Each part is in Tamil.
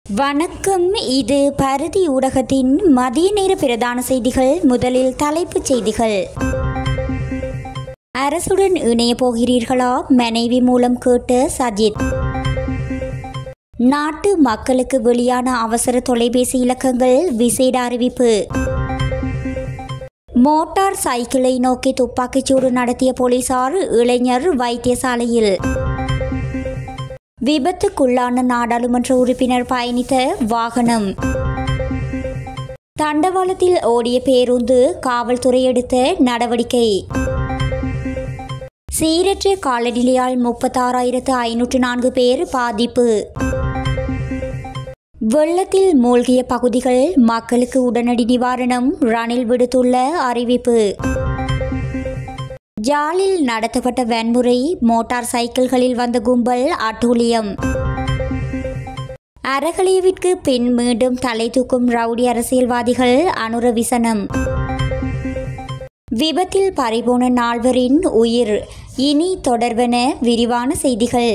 வணக்கம் இது பருதி ஊடகத்தின் மதிய நேர பிரதான செய்திகள் முதலில் தலைப்புச் செய்திகள் அரசுடன் இணைய போகிறீர்களா மனைவி மூலம் கேட்ட சஜித் நாட்டு மக்களுக்கு வெளியான அவசர தொலைபேசி இலக்கங்கள் விசேட அறிவிப்பு மோட்டார் சைக்கிளை நோக்கி துப்பாக்கிச்சூடு நடத்திய போலீசார் இளைஞர் வைத்தியசாலையில் விபத்துக்குள்ளான நாடாளுமன்ற உறுப்பினர் பயணித்த வாகனம் தண்டவாளத்தில் ஓடிய பேருந்து காவல்துறை எடுத்த நடவடிக்கை சீரற்ற காலநிலையால் முப்பத்தாறாயிரத்து ஐநூற்று நான்கு பேர் பாதிப்பு வெள்ளத்தில் மூழ்கிய பகுதிகள் மக்களுக்கு உடனடி நிவாரணம் ரணில் விடுத்துள்ள அறிவிப்பு ஜாலில் நடத்தப்பட்ட வன்முறை மோட்டார் சைக்கிள்களில் வந்த கும்பல் அட்டூழியம் அறகலையவிற்கு பின் மீண்டும் தலை தூக்கும் ரவுடி அரசியல்வாதிகள் அனுர விசனம் விபத்தில் பறிபோன நால்வரின் உயிர் இனி தொடர்வன விரிவான செய்திகள்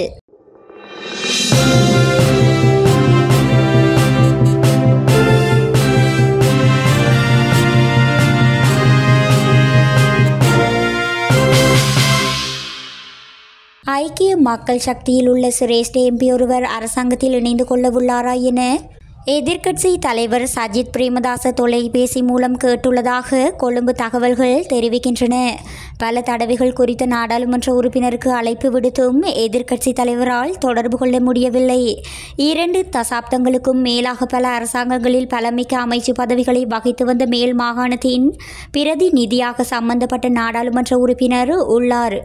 ஐக்கிய மக்கள் சக்தியில் உள்ள சுரேஷ்ட எம்பி ஒருவர் அரசாங்கத்தில் இணைந்து கொள்ளவுள்ளாரா என எதிர்க்கட்சி தலைவர் சஜித் பிரேமதாச தொலைபேசி மூலம் கேட்டுள்ளதாக கொழும்பு தகவல்கள் தெரிவிக்கின்றன பல தடவைகள் குறித்த நாடாளுமன்ற உறுப்பினருக்கு அழைப்பு விடுத்தும் எதிர்க்கட்சி தலைவரால் தொடர்பு கொள்ள முடியவில்லை இரண்டு தசாப்தங்களுக்கும் மேலாக பல அரசாங்கங்களில் பலமிக்க அமைச்சு பதவிகளை வகித்து வந்த மேல் மாகாணத்தின் பிரதிநிதியாக சம்பந்தப்பட்ட நாடாளுமன்ற உறுப்பினர் உள்ளார்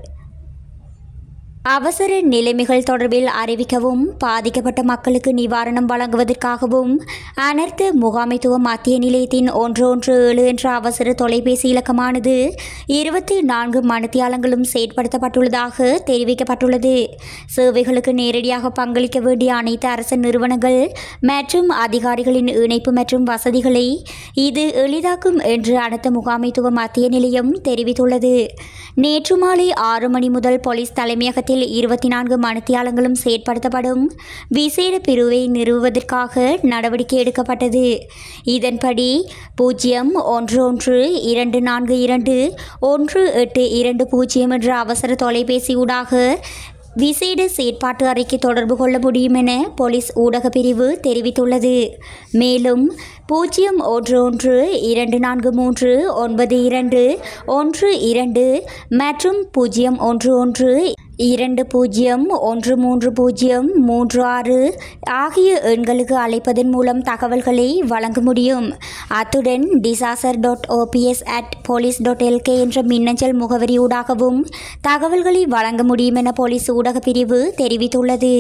அவசர நிலைமைகள் தொடர்பில் அறிவிக்கவும் பாதிக்கப்பட்ட மக்களுக்கு நிவாரணம் வழங்குவதற்காகவும் அனர்த்த முகாமைத்துவ மத்திய நிலையத்தின் ஒன்று ஒன்று ஏழு என்ற அவசர தொலைபேசி இலக்கமானது இருபத்தி நான்கு மணித்தியாலங்களும் செயற்படுத்தப்பட்டுள்ளதாக தெரிவிக்கப்பட்டுள்ளது சேவைகளுக்கு நேரடியாக பங்களிக்க வேண்டிய அனைத்து அரசு நிறுவனங்கள் மற்றும் அதிகாரிகளின் இணைப்பு மற்றும் வசதிகளை இது எளிதாக்கும் என்று அனர்த்த முகாமைத்துவ மத்திய நிலையம் தெரிவித்துள்ளது நேற்று மாலை ஆறு மணி முதல் போலீஸ் தலைமையகத்தில் மாவட்டத்தில் இருபத்தி நான்கு மணித்தியாலங்களும் செயற்படுத்தப்படும் விசேட பிரிவை நிறுவுவதற்காக நடவடிக்கை எடுக்கப்பட்டது இதன்படி பூஜ்ஜியம் ஒன்று ஒன்று இரண்டு நான்கு இரண்டு ஒன்று எட்டு இரண்டு பூஜ்ஜியம் என்ற அவசர தொலைபேசி ஊடாக விசேட செயற்பாட்டு அறைக்கு தொடர்பு கொள்ள முடியும் என போலீஸ் ஊடக பிரிவு தெரிவித்துள்ளது மேலும் பூஜ்ஜியம் ஒன்று ஒன்று இரண்டு நான்கு மூன்று ஒன்பது இரண்டு ஒன்று இரண்டு மற்றும் பூஜ்ஜியம் ஒன்று ஒன்று இரண்டு பூஜ்ஜியம் ஒன்று மூன்று பூஜ்ஜியம் மூன்று ஆறு ஆகிய எண்களுக்கு அழைப்பதன் மூலம் தகவல்களை வழங்க முடியும் அத்துடன் disaster dot OPS at police dot LK என்ற மின்னஞ்சல் முகவரியூடாகவும் தகவல்களை வழங்க முடியும் என போலீஸ் ஊடக பிரிவு தெரிவித்துள்ளது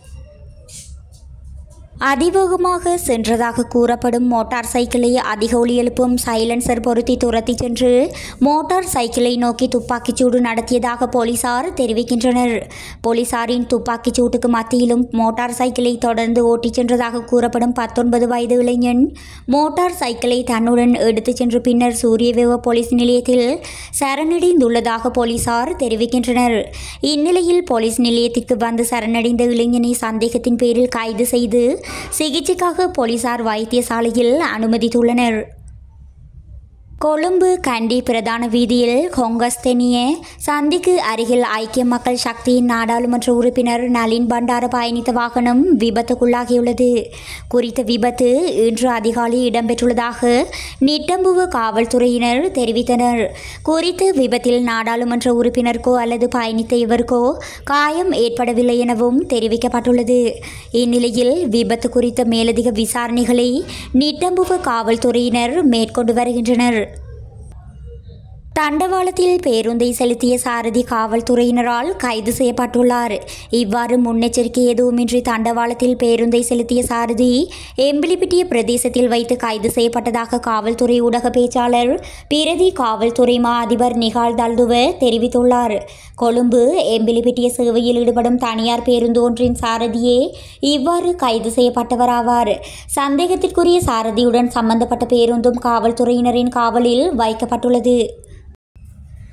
அதிவேகமாக சென்றதாக கூறப்படும் மோட்டார் சைக்கிளை அதிக ஒலி எழுப்பும் சைலன்சர் பொருத்தி துரத்தி சென்று மோட்டார் சைக்கிளை நோக்கி துப்பாக்கிச்சூடு நடத்தியதாக போலீசார் தெரிவிக்கின்றனர் போலீசாரின் துப்பாக்கிச் சூட்டுக்கு மத்தியிலும் மோட்டார் சைக்கிளை தொடர்ந்து ஓட்டிச் சென்றதாக கூறப்படும் பத்தொன்பது வயது இளைஞன் மோட்டார் சைக்கிளை தன்னுடன் எடுத்துச் சென்று பின்னர் சூரியவேவ போலீஸ் நிலையத்தில் சரணடைந்துள்ளதாக போலீசார் தெரிவிக்கின்றனர் இந்நிலையில் போலீஸ் நிலையத்திற்கு வந்து சரணடைந்த இளைஞனை சந்தேகத்தின் பேரில் கைது செய்து சிகிச்சைக்காக போலீசார் வைத்தியசாலையில் அனுமதித்துள்ளனர் கொழும்பு கண்டி பிரதான வீதியில் கொங்கஸ்தெனிய சந்திக்கு அருகில் ஐக்கிய மக்கள் சக்தியின் நாடாளுமன்ற உறுப்பினர் நளின் பண்டார பயணித்த வாகனம் விபத்துக்குள்ளாகியுள்ளது குறித்த விபத்து இன்று அதிகாலை இடம்பெற்றுள்ளதாக நிட்டம்புவ காவல்துறையினர் தெரிவித்தனர் குறித்த விபத்தில் நாடாளுமன்ற உறுப்பினருக்கோ அல்லது பயணித்த இவருக்கோ காயம் ஏற்படவில்லை எனவும் தெரிவிக்கப்பட்டுள்ளது இந்நிலையில் விபத்து குறித்த மேலதிக விசாரணைகளை நிட்டம்புவ காவல்துறையினர் மேற்கொண்டு வருகின்றனர் தண்டவாளத்தில் பேருந்தை செலுத்திய சாரதி காவல்துறையினரால் கைது செய்யப்பட்டுள்ளார் இவ்வாறு முன்னெச்சரிக்கை எதுவுமின்றி தண்டவாளத்தில் பேருந்தை செலுத்திய சாரதி எம்பிலிப்பிட்டிய பிரதேசத்தில் வைத்து கைது செய்யப்பட்டதாக காவல்துறை ஊடக பேச்சாளர் பிரதி காவல்துறை மா அதிபர் நிகால் தல்துவ தெரிவித்துள்ளார் கொழும்பு எம்பிலிப்பிட்டிய சேவையில் ஈடுபடும் தனியார் பேருந்து ஒன்றின் சாரதியே இவ்வாறு கைது செய்யப்பட்டவராவார் சந்தேகத்திற்குரிய சாரதியுடன் சம்பந்தப்பட்ட பேருந்தும் காவல்துறையினரின் காவலில் வைக்கப்பட்டுள்ளது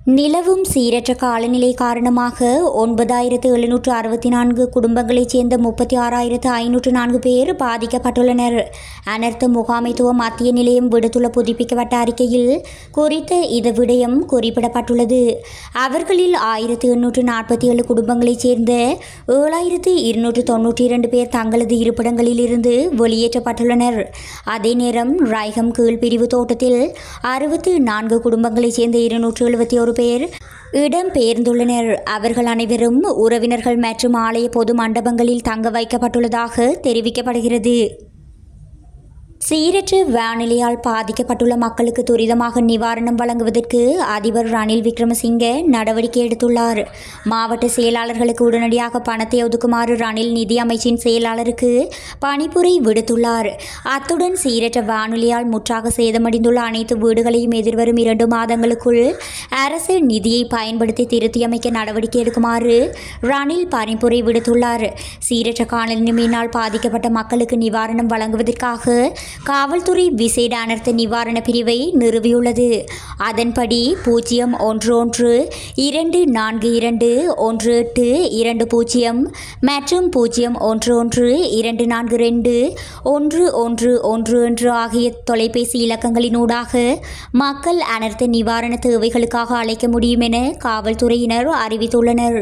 நிலவும் சீரற்ற காலநிலை காரணமாக ஒன்பதாயிரத்து எழுநூற்று அறுபத்தி நான்கு குடும்பங்களைச் சேர்ந்த முப்பத்தி ஆறாயிரத்து ஐநூற்று நான்கு பேர் பாதிக்கப்பட்டுள்ளனர் அனர்த்த முகாமைத்துவ மத்திய நிலையம் விடுத்துள்ள புதுப்பிக்கப்பட்ட அறிக்கையில் குறித்த இது விடயம் குறிப்பிடப்பட்டுள்ளது அவர்களில் ஆயிரத்து எண்ணூற்று நாற்பத்தி ஏழு குடும்பங்களைச் சேர்ந்த ஏழாயிரத்து இருநூற்று தொன்னூற்றி இரண்டு பேர் தங்களது இருப்பிடங்களில் இருந்து வெளியேற்றப்பட்டுள்ளனர் அதே நேரம் ராய்கம் கீழ்பிரிவு தோட்டத்தில் அறுபத்து நான்கு குடும்பங்களைச் சேர்ந்த இருநூற்று எழுபத்தி ஒரு பேர் இடம்பெயர்ந்துள்ளனர் அவர்கள் அனைவரும் உறவினர்கள் மற்றும் ஆலய பொது மண்டபங்களில் தங்க வைக்கப்பட்டுள்ளதாக தெரிவிக்கப்படுகிறது சீரற்ற வானிலையால் பாதிக்கப்பட்டுள்ள மக்களுக்கு துரிதமாக நிவாரணம் வழங்குவதற்கு அதிபர் ரணில் விக்ரமசிங்க நடவடிக்கை எடுத்துள்ளார் மாவட்ட செயலாளர்களுக்கு உடனடியாக பணத்தை ஒதுக்குமாறு ரணில் நிதி அமைச்சின் செயலாளருக்கு பணிப்புரை விடுத்துள்ளார் அத்துடன் சீரற்ற வானிலையால் முற்றாக சேதமடைந்துள்ள அனைத்து வீடுகளையும் எதிர்வரும் இரண்டு மாதங்களுக்குள் அரசு நிதியை பயன்படுத்தி திருத்தியமைக்க நடவடிக்கை எடுக்குமாறு ரணில் பணிப்புரை விடுத்துள்ளார் சீரற்ற காலநிலையினால் பாதிக்கப்பட்ட மக்களுக்கு நிவாரணம் வழங்குவதற்காக காவல்துறை விசேட அனர்த்த நிவாரண பிரிவை நிறுவியுள்ளது அதன்படி பூஜ்ஜியம் ஒன்று ஒன்று இரண்டு நான்கு இரண்டு ஒன்று எட்டு இரண்டு பூஜ்ஜியம் மற்றும் பூஜ்ஜியம் ஒன்று ஒன்று இரண்டு நான்கு ரெண்டு ஒன்று ஒன்று ஒன்று ஒன்று ஆகிய தொலைபேசி இலக்கங்களினூடாக மக்கள் அனர்த்த நிவாரண தேவைகளுக்காக அழைக்க முடியும் என காவல்துறையினர் அறிவித்துள்ளனர்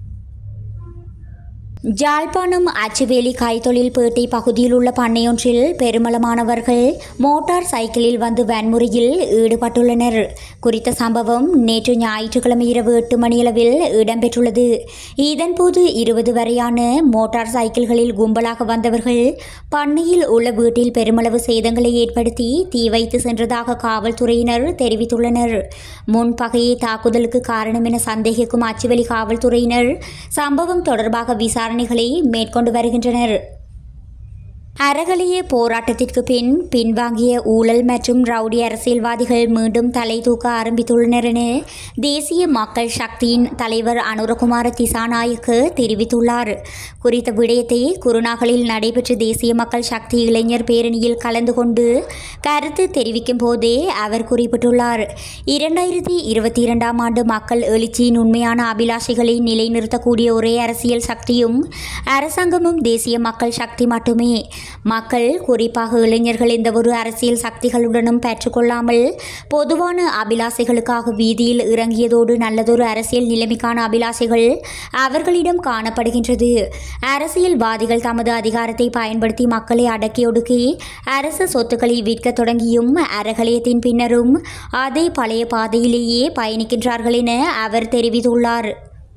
ஜாழ்ப்பாணம் அச்சுவேலி கைத்தொழில் பேட்டை பகுதியில் உள்ள பண்ணையொன்றில் பெருமளமானவர்கள் மோட்டார் சைக்கிளில் வந்து வன்முறையில் ஈடுபட்டுள்ளனர் குறித்த சம்பவம் நேற்று ஞாயிற்றுக்கிழமை இரவு எட்டு மணியளவில் இடம்பெற்றுள்ளது இதன்போது இருபது வரையான மோட்டார் சைக்கிள்களில் கும்பலாக வந்தவர்கள் பண்ணையில் உள்ள வீட்டில் பெருமளவு சேதங்களை ஏற்படுத்தி தீ வைத்து சென்றதாக காவல்துறையினர் தெரிவித்துள்ளனர் முன்பகையை தாக்குதலுக்கு காரணம் என சந்தேகிக்கும் அச்சுவெளி காவல்துறையினர் சம்பவம் தொடர்பாக விசாரணைகளை மேற்கொண்டு வருகின்றனர் அறகலைய போராட்டத்திற்கு பின் பின்வாங்கிய ஊழல் மற்றும் ரவுடி அரசியல்வாதிகள் மீண்டும் தலை தூக்க ஆரம்பித்துள்ளனர் என தேசிய மக்கள் சக்தியின் தலைவர் அனுரகுமார திசாநாயக்கு தெரிவித்துள்ளார் குறித்த விடயத்தை குருநாகலில் நடைபெற்ற தேசிய மக்கள் சக்தி இளைஞர் பேரணியில் கலந்து கொண்டு கருத்து தெரிவிக்கும் போதே அவர் குறிப்பிட்டுள்ளார் இரண்டாயிரத்தி இருபத்தி இரண்டாம் ஆண்டு மக்கள் எழுச்சியின் உண்மையான அபிலாஷைகளை நிலைநிறுத்தக்கூடிய ஒரே அரசியல் சக்தியும் அரசாங்கமும் தேசிய மக்கள் சக்தி மட்டுமே மக்கள் குறிப்பாக இளைஞர்கள் எந்த ஒரு அரசியல் சக்திகளுடனும் பெற்றுக்கொள்ளாமல் பொதுவான அபிலாசைகளுக்காக வீதியில் இறங்கியதோடு நல்லதொரு அரசியல் நிலைமைக்கான அபிலாசைகள் அவர்களிடம் காணப்படுகின்றது அரசியல்வாதிகள் தமது அதிகாரத்தை பயன்படுத்தி மக்களை அடக்கி ஒடுக்கி அரசு சொத்துக்களை விற்க தொடங்கியும் அறகலையத்தின் பின்னரும் அதே பழைய பாதையிலேயே பயணிக்கின்றார்கள் என அவர் தெரிவித்துள்ளார்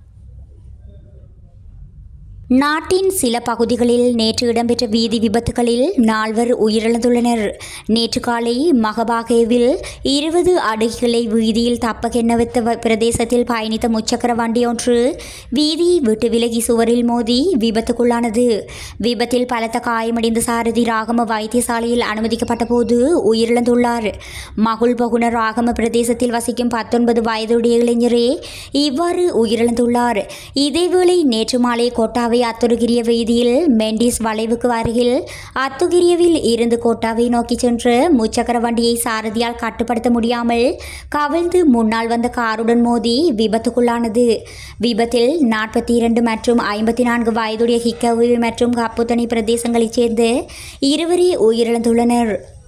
நாட்டின் சில பகுதிகளில் நேற்று இடம்பெற்ற வீதி விபத்துகளில் நால்வர் உயிரிழந்துள்ளனர் நேற்று காலை மகபாகேவில் இருபது அடுகிகளை வீதியில் தப்பகென்னவித்த வ- பிரதேசத்தில் பயணித்த முச்சக்கர வண்டியொன்று வீதியை விட்டு விலகி சுவரில் மோதி விபத்துக்குள்ளானது விபத்தில் பலத்த காயமடைந்த சாரதி ராகம வைத்தியசாலையில் அனுமதிக்கப்பட்ட போது உயிரிழந்துள்ளார் மகுள் பகுனர் ராகம பிரதேசத்தில் வசிக்கும் பத்தொன்பது வயதுடைய இளைஞரே இவ்வாறு உயிரிழந்துள்ளார் இதேவேளை நேற்று மாலை கோட்டாவை அத்துருகிரிய வீதியில் மெண்டிஸ் வளைவுக்கு அருகில் அத்துகிரியவில் இருந்து கோட்டாவை நோக்கி சென்ற முச்சக்கர வண்டியை சாரதியால் கட்டுப்படுத்த முடியாமல் கவிழ்ந்து முன்னால் வந்த காருடன் மோதி விபத்துக்குள்ளானது விபத்தில் நாற்பத்தி இரண்டு மற்றும் ஐம்பத்தி நான்கு வயதுடைய ஹிக்கவு மற்றும் கப்புத்தனி பிரதேசங்களைச் சேர்ந்த இருவரே உயிரிழந்துள்ளனர்